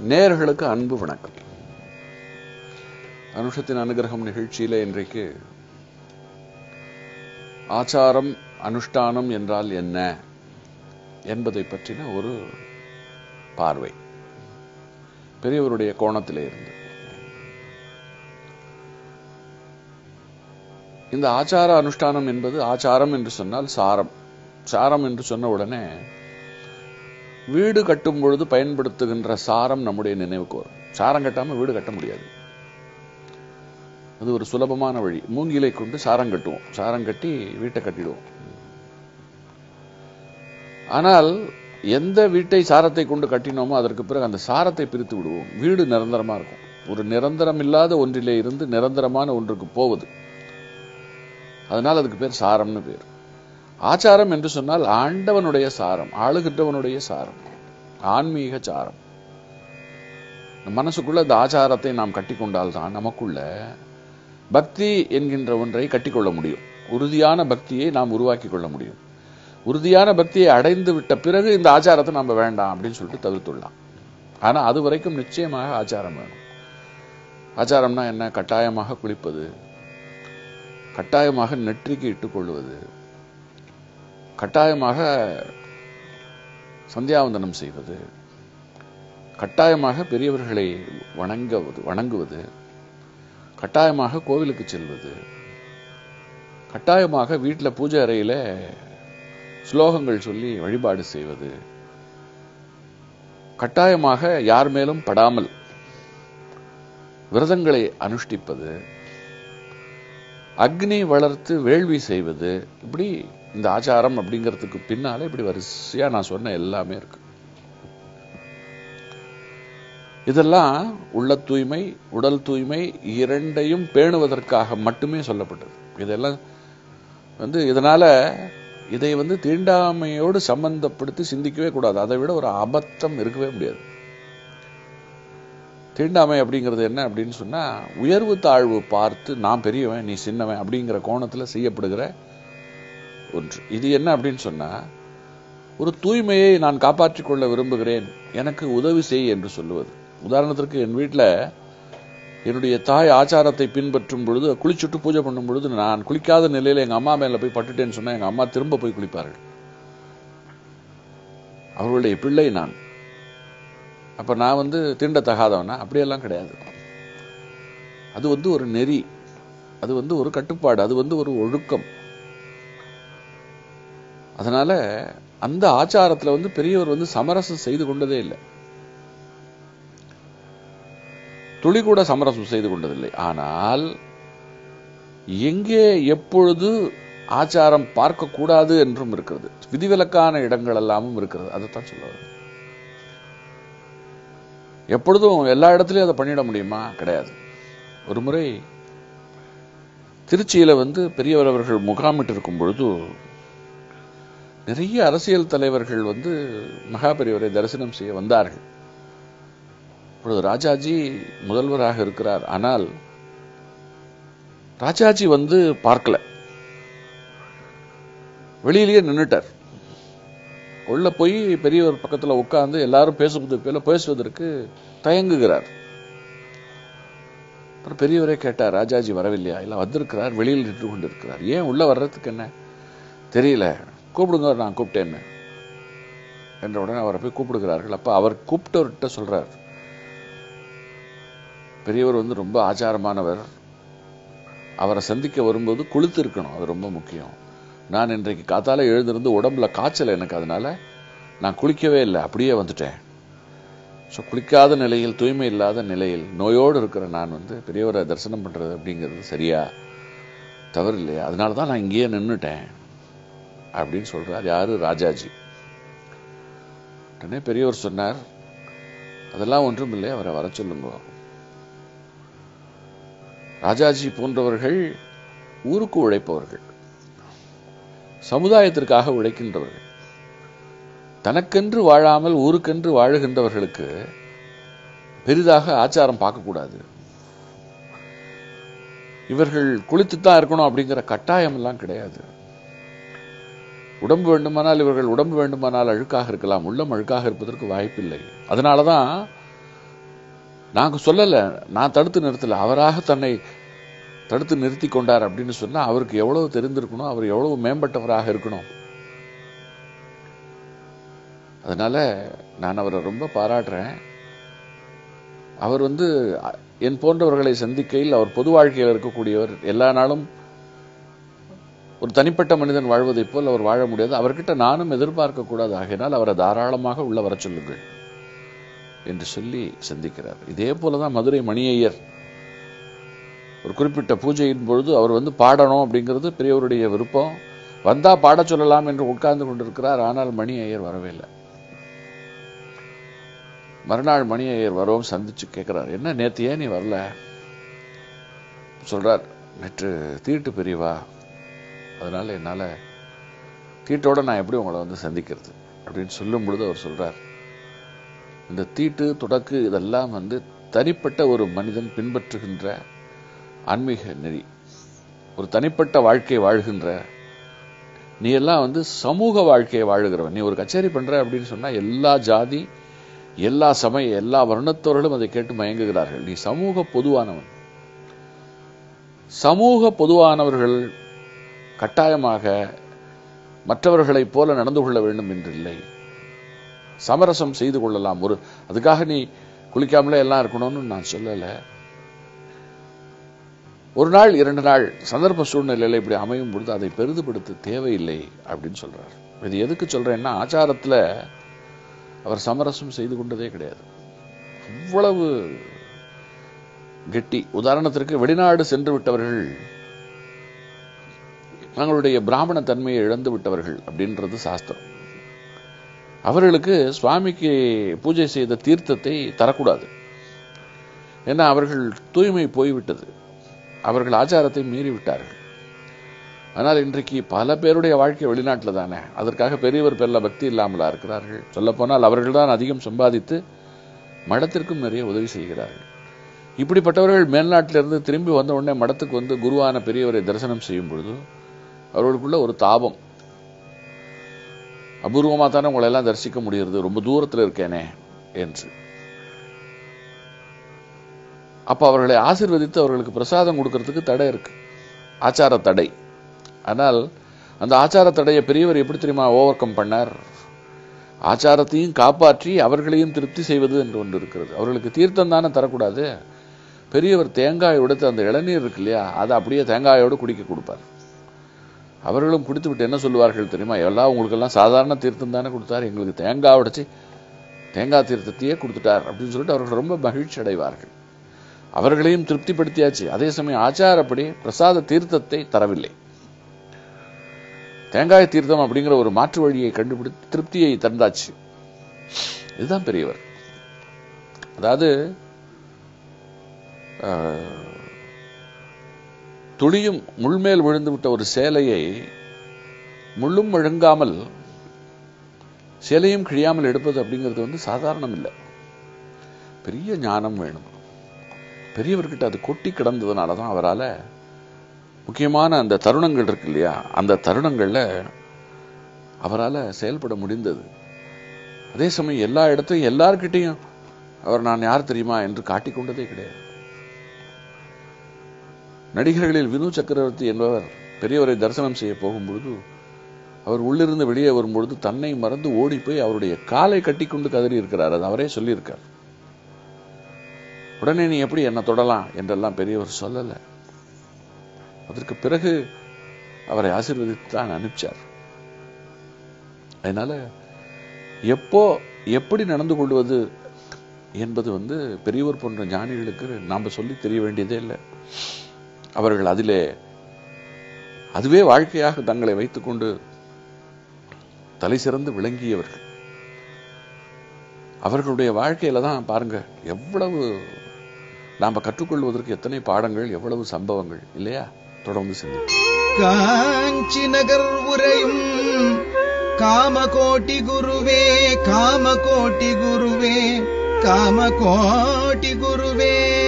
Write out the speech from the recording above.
நேயர்களுக்கு அன்பு வணக்கம் அனுஷத்தின் அனுகிரகம் நிகழ்ச்சியில இன்றைக்கு ஆச்சாரம் அனுஷ்டானம் என்றால் என்ன என்பதை பற்றின ஒரு பார்வை பெரியவருடைய கோணத்திலே இருந்து இந்த ஆச்சார அனுஷ்டானம் என்பது ஆச்சாரம் என்று சொன்னால் சாரம் சாரம் என்று சொன்ன உடனே வீடு கட்டும் பொழுது பயன்படுத்துகின்ற சாரம் நம்முடைய நினைவுக்கு வரும் சாரம் கட்டாம வீடு கட்ட முடியாது அது ஒரு சுலபமான வழி மூங்கிலை கொண்டு சாரம் கட்டுவோம் சாரம் கட்டி வீட்டை கட்டிடுவோம் ஆனால் எந்த வீட்டை சாரத்தை கொண்டு கட்டினோமோ அதற்கு பிறகு அந்த சாரத்தை பிரித்து விடுவோம் வீடு நிரந்தரமா இருக்கும் ஒரு நிரந்தரம் இல்லாத ஒன்றிலே இருந்து நிரந்தரமான ஒன்றுக்கு போவது அதனால் அதுக்கு பேர் சாரம்னு பேர் ஆச்சாரம் என்று சொன்னால் ஆண்டவனுடைய சாரம் ஆளுகின்றவனுடைய சாரம் ஆன்மீக சாரம் மனசுக்குள்ள இந்த ஆச்சாரத்தை நாம் கட்டிக்கொண்டால் தான் நமக்குள்ள பக்தி என்கின்ற ஒன்றை கட்டிக்கொள்ள முடியும் உறுதியான பக்தியை நாம் உருவாக்கி கொள்ள முடியும் உறுதியான பக்தியை அடைந்து விட்ட பிறகு இந்த ஆச்சாரத்தை நம்ம வேண்டாம் அப்படின்னு சொல்லிட்டு தவிர்த்துடலாம் ஆனா அது வரைக்கும் நிச்சயமாக ஆச்சாரம் வேணும் ஆச்சாரம்னா என்ன கட்டாயமாக குளிப்பது கட்டாயமாக நெற்றிக்கு இட்டுக் கொள்வது கட்டாயமாக சந்தியாவந்தனம் செய்வது கட்டாயமாக பெரியவர்களை வணங்குவது வணங்குவது கட்டாயமாக கோவிலுக்கு செல்வது கட்டாயமாக வீட்டில் பூஜை அறையில ஸ்லோகங்கள் சொல்லி வழிபாடு செய்வது கட்டாயமாக யார் மேலும் படாமல் விரதங்களை அனுஷ்டிப்பது அக்னி வளர்த்து வேள்வி செய்வது இப்படி இந்த ஆச்சாரம் அப்படிங்கிறதுக்கு பின்னால இப்படி வரிசையா நான் சொன்ன எல்லாமே இருக்கு இதெல்லாம் உள்ள தூய்மை உடல் தூய்மை இரண்டையும் பேணுவதற்காக மட்டுமே சொல்லப்பட்டது இதெல்லாம் வந்து இதனால இதை வந்து தீண்டாமையோடு சம்பந்தப்படுத்தி சிந்திக்கவே கூடாது அதை விட ஒரு அபத்தம் இருக்கவே முடியாது தீண்டாமை அப்படிங்கிறது என்ன அப்படின்னு சொன்னா உயர்வு தாழ்வு பார்த்து நான் பெரியவன் நீ சின்னவன் அப்படிங்கிற கோணத்துல செய்யப்படுகிற ஒன்று இது என்ன அப்படின்னு சொன்னா ஒரு தூய்மையை நான் காப்பாற்றிக் கொள்ள விரும்புகிறேன் எனக்கு உதவி செய் என்று சொல்லுவது உதாரணத்திற்கு என் வீட்டில் என்னுடைய தாய் ஆச்சாரத்தை பின்பற்றும் பொழுது குளிச்சுட்டு பூஜை பண்ணும் பொழுது நான் குளிக்காத நிலையில எங்க அம்மா மேல போய் பட்டுட்டேன்னு சொன்னா எங்க அம்மா திரும்ப போய் குளிப்பார்கள் அவர்களுடைய பிள்ளை நான் அப்ப நான் வந்து தீண்டத்தகாதவனா அப்படியெல்லாம் கிடையாது அது வந்து ஒரு நெறி அது வந்து ஒரு கட்டுப்பாடு அது வந்து ஒரு ஒழுக்கம் அதனால அந்த ஆச்சாரத்துல வந்து பெரியவர் வந்து சமரசம் செய்து கொண்டதே இல்லை துளி கூட சமரசம் செய்து கொண்டதில்லை ஆனால் எங்கே எப்பொழுது ஆச்சாரம் பார்க்க கூடாது என்றும் இருக்கிறது விதிவிலக்கான இடங்கள் எல்லாமும் இருக்கிறது அதைத்தான் சொல்ல எப்பொழுதும் எல்லா இடத்துலயும் அதை பண்ணிட முடியுமா கிடையாது ஒரு முறை திருச்சியில வந்து பெரியவர் அவர்கள் முகாமிட்டு இருக்கும் பொழுது நிறைய அரசியல் தலைவர்கள் வந்து மகா பெரியவரை தரிசனம் செய்ய வந்தார்கள் இப்பொழுது ராஜாஜி முதல்வராக இருக்கிறார் ஆனால் ராஜாஜி வந்து பார்க்கல வெளியிலேயே நின்றுட்டார் உள்ள போய் பெரியவர் பக்கத்துல உட்கார்ந்து எல்லாரும் பேசுவதற்கு பேசுவதற்கு தயங்குகிறார் அப்புறம் பெரியவரே கேட்டார் ராஜாஜி வரவில்லையா இல்ல வந்திருக்கிறார் வெளியில் நின்று கொண்டு இருக்கிறார் ஏன் உள்ள வர்றதுக்கு என்ன தெரியல கூப்பிடுங்க நான் கூப்பிட்டேன்னு என்ற உடனே அவரை போய் கூப்பிடுகிறார்கள் அப்ப அவர் கூப்பிட்டவர்கிட்ட சொல்றார் பெரியவர் வந்து ரொம்ப ஆச்சாரமானவர் அவரை சந்திக்க வரும்போது குளித்து இருக்கணும் அது ரொம்ப முக்கியம் நான் இன்றைக்கு காத்தால எழுந்திருந்து உடம்புல காய்ச்சல் எனக்கு அதனால நான் குளிக்கவே இல்லை அப்படியே வந்துட்டேன் ஸோ குளிக்காத நிலையில் தூய்மை இல்லாத நிலையில் நோயோடு இருக்கிற நான் வந்து பெரியவரை தரிசனம் பண்றது அப்படிங்கிறது சரியா தவறு இல்லையா அதனால தான் நான் இங்கேயே நின்றுட்டேன் அப்படின்னு சொல்றார் யாரு ராஜாஜி உடனே பெரியவர் சொன்னார் அதெல்லாம் ஒன்றும் இல்லை அவரை வர சொல்லுங்க ராஜாஜி போன்றவர்கள் ஊருக்கு உழைப்பவர்கள் சமுதாயத்திற்காக உழைக்கின்றவர்கள் தனக்கென்று வாழாமல் ஊருக்கென்று வாழுகின்றவர்களுக்கு பெரிதாக ஆச்சாரம் பார்க்கக்கூடாது இவர்கள் குளித்துத்தான் இருக்கணும் அப்படிங்கிற கட்டாயம் எல்லாம் கிடையாது உடம்பு வேண்டுமானால் இவர்கள் உடம்பு வேண்டுமானால் அழுக்காக இருக்கலாம் உள்ளம் அழுக்காக இருப்பதற்கு வாய்ப்பில்லை அதனாலதான் நாங்க சொல்லல நான் தடுத்து நிறுத்தல அவராக தன்னை தடுத்து நிறுத்தி கொண்டார் அப்படின்னு சொன்னா அவருக்கு எவ்வளவு தெரிந்திருக்கணும் அவர் எவ்வளவு மேம்பட்டவராக இருக்கணும் அதனால நான் அவரை ரொம்ப பாராட்டுறேன் அவர் வந்து அ- என் போன்றவர்களை சந்திக்கையில் அவர் பொது வாழ்க்கையில் இருக்கக்கூடியவர் எல்லா நாளும் ஒரு தனிப்பட்ட மனிதன் வாழ்வதைப் போல் அவர் வாழ முடியாது அவர்கிட்ட நானும் எதிர்பார்க்க கூடாது ஆகையினால் அவரை தாராளமாக உள்ள வரச் சொல்லுங்கள் என்று சொல்லி சந்திக்கிறார் இதே போலதான் மதுரை மணியையர் ஒரு குறிப்பிட்ட பூஜையின் பொழுது அவர் வந்து பாடணும் அப்படிங்கிறது பெரியவருடைய விருப்பம் வந்தா பாடச் சொல்லலாம் என்று உட்கார்ந்து கொண்டிருக்கிறார் ஆனால் மணி ஐயர் வரவே இல்லை மறுநாள் மணி ஐயர் வரவும் சந்திச்சு கேட்கிறார் என்ன நேத்து ஏன் நீ வரல சொல்றார் நேற்று தீட்டு பெரியவா அதனால என்னால தீட்டோட நான் எப்படி உங்களை வந்து சந்திக்கிறது அப்படின்னு சொல்லும் பொழுது அவர் சொல்றார் இந்த தீட்டு தொடக்கு இதெல்லாம் வந்து தனிப்பட்ட ஒரு மனிதன் பின்பற்றுகின்ற ஆன்மீக நெறி ஒரு தனிப்பட்ட வாழ்க்கை வாழ்கின்ற நீ எல்லாம் வந்து சமூக வாழ்க்கையை வாழுகிறவன் நீ ஒரு கச்சேரி பண்ற அப்படின்னு சொன்னா எல்லா ஜாதி எல்லா சமய எல்லா வர்ணத்தவர்களும் அதை கேட்டு மயங்குகிறார்கள் நீ சமூக பொதுவானவன் சமூக பொதுவானவர்கள் கட்டாயமாக மற்றவர்களைப் போல நடந்து கொள்ள வேண்டும் என்றில்லை சமரசம் செய்து கொள்ளலாம் ஒரு அதுக்காக நீ குளிக்காமலே எல்லாம் இருக்கணும்னு நான் சொல்லல ஒரு நாள் இரண்டு நாள் சந்தர்ப்ப சூழ்நிலையில இப்படி அமையும் பொழுது அதை பெரிதுபடுத்த தேவையில்லை அப்படின்னு சொல்றார் இது எதுக்கு சொல்றேன்னா ஆச்சாரத்துல அவர் சமரசம் செய்து கொண்டதே கிடையாது அவ்வளவு கெட்டி உதாரணத்திற்கு வெளிநாடு சென்று விட்டவர்கள் தங்களுடைய பிராமண தன்மையை இழந்து விட்டவர்கள் அப்படின்றது சாஸ்திரம் அவர்களுக்கு சுவாமிக்கு பூஜை செய்த தீர்த்தத்தை தரக்கூடாது ஏன்னா அவர்கள் தூய்மை போய்விட்டது அவர்கள் ஆச்சாரத்தை மீறி விட்டார்கள் ஆனால் இன்றைக்கு பல பேருடைய வாழ்க்கை வெளிநாட்டில் தானே அதற்காக பெரியவர் பேர்ல பக்தி இல்லாமலா இருக்கிறார்கள் சொல்லப்போனால் அவர்கள் தான் அதிகம் சம்பாதித்து மடத்திற்கும் நிறைய உதவி செய்கிறார்கள் இப்படிப்பட்டவர்கள் மேல்நாட்டிலிருந்து திரும்பி வந்த உடனே மடத்துக்கு வந்து குருவான பெரியவரை தரிசனம் செய்யும் பொழுது அவர்களுக்குள்ள ஒரு தாபம் அபூர்வமா தானே உங்களை எல்லாம் தரிசிக்க முடிகிறது ரொம்ப தூரத்தில் இருக்கேனே என்று அப்ப அவர்களை ஆசீர்வதித்து அவர்களுக்கு பிரசாதம் கொடுக்கறதுக்கு தடை இருக்கு ஆச்சார தடை ஆனால் அந்த ஆச்சார தடையை பெரியவர் எப்படி தெரியுமா ஓவர் கம் பண்ணார் ஆச்சாரத்தையும் காப்பாற்றி அவர்களையும் திருப்தி செய்வது என்று ஒன்று இருக்கிறது அவர்களுக்கு தீர்த்தம் தானே தரக்கூடாது பெரியவர் தேங்காய் உடைத்து அந்த இளநீர் இருக்கு இல்லையா அதை அப்படியே தேங்காயோடு குடிக்க கொடுப்பார் அவர்களும் குடித்து விட்டு என்ன சொல்லுவார்கள் தெரியுமா எல்லாம் உங்களுக்கெல்லாம் சாதாரண தீர்த்தம் தானே கொடுத்தார் எங்களுக்கு தேங்காய் உடைச்சி தேங்காய் தீர்த்தத்தையே கொடுத்துட்டார் அப்படின்னு சொல்லிட்டு அவர்கள் ரொம்ப மகிழ்ச்சி அடைவார்கள் அவர்களையும் திருப்திப்படுத்தியாச்சு அதே சமயம் ஆச்சாரப்படி பிரசாத தீர்த்தத்தை தரவில்லை தேங்காய் தீர்த்தம் அப்படிங்கிற ஒரு மாற்று வழியை கண்டுபிடித்து திருப்தியை தந்தாச்சு இதுதான் பெரியவர் அதாவது ஆஹ், துளியும் முள்மேல் விழுந்து விட்ட ஒரு சேலையை முள்ளும் விழுங்காமல் சேலையும் கிழியாமல் எடுப்பது அப்படிங்கிறது வந்து சாதாரணம் இல்லை பெரிய ஞானம் வேணும் பெரியவர்கிட்ட அது கொட்டி கிடந்ததுனால தான் அவரால் முக்கியமான அந்த தருணங்கள் இருக்கு இல்லையா அந்த தருணங்கள்ல அவரால் செயல்பட முடிந்தது அதே சமயம் எல்லா இடத்தையும் எல்லார்கிட்டையும் அவர் நான் யார் தெரியுமா என்று காட்டிக்கொண்டதே கிடையாது நடிகர்களில் வினு சக்கரவர்த்தி என்பவர் பெரியவரை தரிசனம் செய்ய போகும்பொழுது அவர் உள்ளிருந்து வெளியே வரும்பொழுது தன்னை மறந்து ஓடி போய் அவருடைய காலை கட்டிக்கொண்டு கதறி இருக்கிறார் அது அவரே சொல்லியிருக்கார் உடனே நீ எப்படி என்ன தொடலாம் என்றெல்லாம் பெரியவர் சொல்லல அதற்கு பிறகு அவரை ஆசீர்வதித்து தான் அனுப்பிச்சார் அதனால எப்போ எப்படி நடந்து கொள்வது என்பது வந்து பெரியவர் போன்ற ஞானிகளுக்கு நாம சொல்லி தெரிய வேண்டியதே இல்லை அவர்கள் அதிலே அதுவே வாழ்க்கையாக தங்களை வைத்துக்கொண்டு தலை சிறந்து விளங்கியவர்கள் அவர்களுடைய வாழ்க்கையில தான் பாருங்க எவ்வளவு நாம கற்றுக்கொள்வதற்கு எத்தனை பாடங்கள் எவ்வளவு சம்பவங்கள் இல்லையா தொடர்ந்து சிந்திப்போம் காஞ்சி நகர் உரையும் காமகோட்டி குருவே காமகோட்டி குருவே காமகோட்டி குருவே